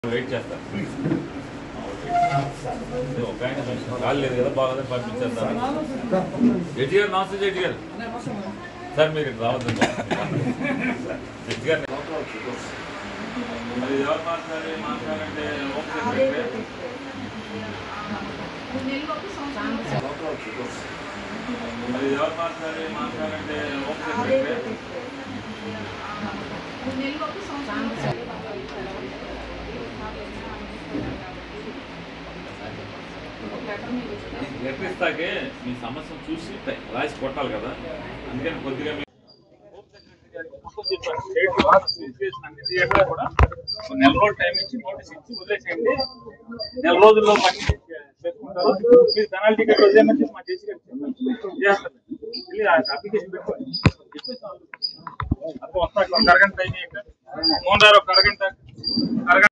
Wait చేస్తాను please ఒక ఆయన కాలు లేదు కదా బాగా పంపించేద్దాం జడ్జి గారు నమస్తే జడ్జి గారు సార్ మీరు ఇక్కడ రావద్దు జడ్జి గారు మరి ఎవరు మాట్లాడాలి మాట్లాడాలంటే హోమ్ సెక్రటరీ మరి ఎవరు మాట్లాడాలి మాట్లాడాలంటే హోమ్ సెక్రటరీ లెటర్ ఇస్తాకే మీ సమస్యను చూసి రాసి కొట్టాలి కదా అందుకని కొద్దిగా మీ- స్టేట్ లాస్ట్ సిచ్యువేషన్ అన్ని థియేటర్లు కూడా ఒక నెల రోజులు టైం ఇచ్చి నోటీస్ ఇచ్చి వదిలేసేయండి నెల రోజుల్లో పని చేసుకుంటారు మీరు పెనాల్టీ కట్టి వదిలేమని చెప్పి మా చేసి చేస్తారు వెళ్ళి ఆ అప్లికేషన్ పెట్టుకోండి చెప్పేసి వాళ్ళు. అప్పుడు వస్తా ఒక అరగంట టైం ఇవ్వండి. మోహన్ గారు ఒక అరగంట అరగంట